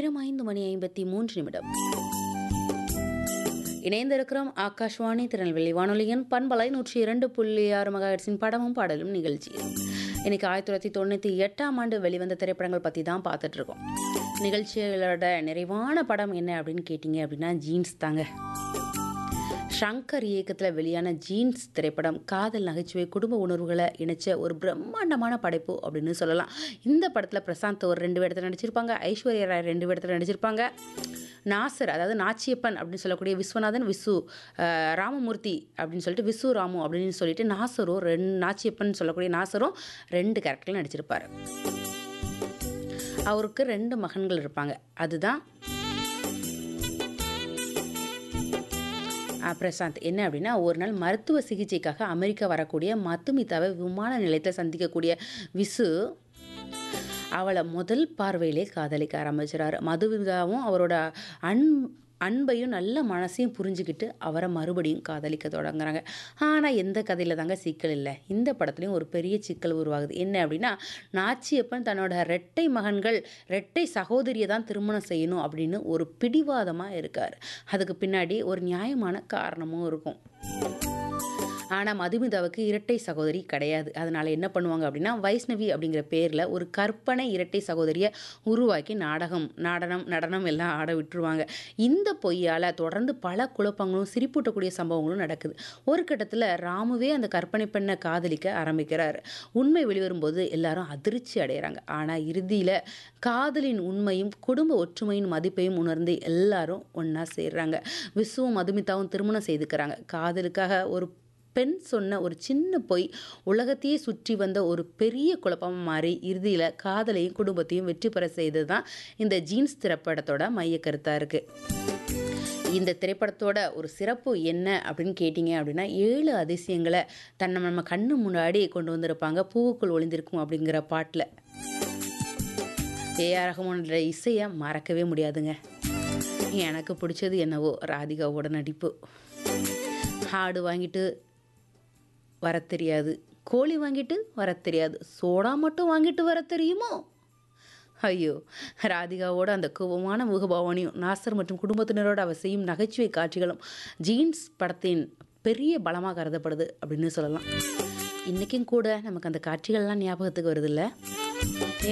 நேரம் ஐந்து மணி ஐம்பத்தி மூன்று நிமிடம் இணைந்திருக்கிறோம் ஆகாஷ்வாணி திருநெல்வேலி வானொலியின் பண்பலை நூற்றி இரண்டு புள்ளி ஆறு மகாஹெட்ஸின் படமும் பாடலும் நிகழ்ச்சியில் இன்னைக்கு ஆயிரத்தி தொள்ளாயிரத்தி தொண்ணூற்றி எட்டாம் ஆண்டு வெளிவந்த திரைப்படங்கள் பற்றி தான் பார்த்துட்டு இருக்கோம் நிகழ்ச்சிகளோட நிறைவான படம் என்ன அப்படின்னு கேட்டிங்க அப்படின்னா ஜீன்ஸ் தாங்க ஷங்கர் இயக்கத்தில் வெளியான ஜீன்ஸ் திரைப்படம் காதல் நகைச்சுவை குடும்ப உணர்வுகளை இணைச்ச ஒரு பிரம்மாண்டமான படைப்பு அப்படின்னு சொல்லலாம் இந்த படத்தில் பிரசாந்த் ஒரு ரெண்டு இடத்துல நடிச்சிருப்பாங்க ஐஸ்வர்யா ராய் ரெண்டு இடத்துல நடிச்சிருப்பாங்க நாசர் அதாவது நாச்சியப்பன் அப்படின்னு சொல்லக்கூடிய விஸ்வநாதன் விசு அஹ், ராமமூர்த்தி அப்படின்னு சொல்லிட்டு விசு ராமு அப்படின்னு சொல்லிட்டு நாசரும் ரெண்டு நாச்சியப்பன் சொல்லக்கூடிய நாசரும் ரெண்டு கேரக்டரில் நடிச்சிருப்பார் அவருக்கு ரெண்டு மகன்கள் இருப்பாங்க அதுதான் ஆ, பிரசாந்த் என்ன அப்படின்னா ஒரு நாள் மருத்துவ சிகிச்சைக்காக அமெரிக்கா வரக்கூடிய மத்துமிதாவை விமான நிலையத்தில் சந்திக்கக்கூடிய விசு அவளை முதல் பார்வையிலே காதலிக்க ஆரம்பிச்சிடாரு மதுமிதாவும் அவரோட அன் அன்பையும் நல்ல மனசையும் புரிஞ்சுக்கிட்டு அவரை மறுபடியும் காதலிக்க தொடங்குறாங்க ஆனால் எந்த கதையில் தாங்க சிக்கல் இல்லை இந்த படத்துலையும் ஒரு பெரிய சிக்கல் உருவாகுது என்ன அப்படின்னா நாச்சியப்பன் தன்னோட ரெட்டை மகன்கள் ரெட்டை சகோதரியை தான் திருமணம் செய்யணும் அப்படின்னு ஒரு பிடிவாதமாக இருக்கார் அதுக்கு பின்னாடி ஒரு நியாயமான காரணமும் இருக்கும் ஆனால் மதுமிதாவுக்கு இரட்டை சகோதரி கிடையாது அதனால் என்ன பண்ணுவாங்க அப்படின்னா வைஷ்ணவி அப்படிங்கிற பேரில் ஒரு கற்பனை இரட்டை சகோதரியை உருவாக்கி நாடகம் நாடனம் நடனம் எல்லாம் ஆட விட்டுருவாங்க இந்த பொய்யால் தொடர்ந்து பல குழப்பங்களும் சிரிப்பூட்டக்கூடிய சம்பவங்களும் நடக்குது ஒரு கட்டத்தில் ராமுவே அந்த கற்பனை பெண்ணை காதலிக்க ஆரம்பிக்கிறார் உண்மை வெளிவரும்போது எல்லாரும் அதிர்ச்சி அடைகிறாங்க ஆனால் இறுதியில் காதலின் உண்மையும் குடும்ப ஒற்றுமையின் மதிப்பையும் உணர்ந்து எல்லாரும் ஒன்றா சேர்றாங்க விசுவும் மதுமிதாவும் திருமணம் செய்துக்கிறாங்க காதலுக்காக ஒரு பெண் சொன்ன ஒரு சின்ன பொய் உலகத்தையே சுற்றி வந்த ஒரு பெரிய குழப்பமாக மாறி இறுதியில் காதலையும் குடும்பத்தையும் வெற்றி பெற செய்தது தான் இந்த ஜீன்ஸ் திரைப்படத்தோட மைய கருத்தாக இருக்குது இந்த திரைப்படத்தோட ஒரு சிறப்பு என்ன அப்படின்னு கேட்டிங்க அப்படின்னா ஏழு அதிசயங்களை தன்னை நம்ம கண்ணு முன்னாடி கொண்டு வந்திருப்பாங்க பூவுக்குள் ஒளிந்திருக்கும் அப்படிங்கிற பாட்டில் ஏஆர் ரஹ்மானோட இசையை மறக்கவே முடியாதுங்க எனக்கு பிடிச்சது என்னவோ ராதிகாவோட நடிப்பு ஆடு வாங்கிட்டு வர தெரியாது கோழி வாங்கிட்டு வர தெரியாது சோடா மட்டும் வாங்கிட்டு வர தெரியுமோ ஐயோ ராதிகாவோட அந்த கோபமான முகபாவனையும் நாசர் மற்றும் குடும்பத்தினரோட அவர் செய்யும் நகைச்சுவை காட்சிகளும் ஜீன்ஸ் படத்தின் பெரிய பலமாக கருதப்படுது அப்படின்னு சொல்லலாம் இன்றைக்கும் கூட நமக்கு அந்த காட்சிகள்லாம் ஞாபகத்துக்கு வருது